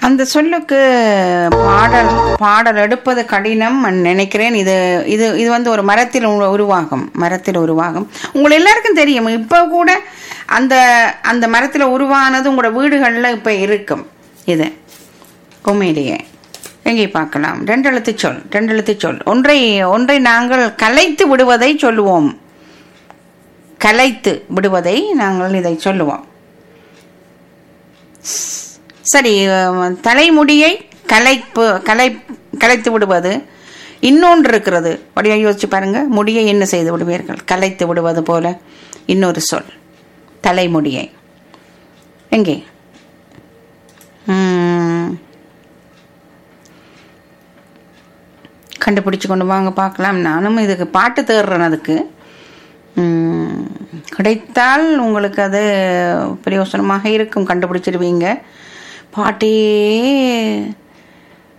அந்த சொல்லுக்கு பாடல் பாடல் எடுப்பது கடினம் நினைக்கிறேன் இது இது இது வந்து ஒரு மரத்தில் உரு- உருவாகும் மரத்தில் உருவாகும் உங்களை எல்லாருக்கும் தெரியும் இப்போ கூட அந்த அந்த மரத்தில் உருவானது உங்களோட வீடுகளில் இப்போ இருக்கும் இது உண்மையிலேயே எங்கே பார்க்கலாம் ரெண்டு எழுத்து சொல் ரெண்டு எழுத்து சொல் ஒன்றை ஒன்றை நாங்கள் கலைத்து விடுவதை சொல்லுவோம் கலைத்து விடுவதை நாங்கள் இதை சொல்லுவோம் சரி அஹ், தலைமுடியை கலைப்பு கலை கலைத்து விடுவது இன்னொன்று இருக்கிறது அப்படியே யோசிச்சு பாருங்க முடியை என்ன செய்து விடுவீர்கள் கலைத்து விடுவது போல இன்னொரு சொல் தலைமுடியை எங்கே ம். கண்டுபிடிச்சு கொண்டு வாங்க பார்க்கலாம் நானும் இதுக்கு பாட்டு தேடுறேன் அதுக்கு ம், கிடைத்தால் உங்களுக்கு அது பிரயோசனமாக இருக்கும் கண்டுபிடிச்சிடுவீங்க பாட்டே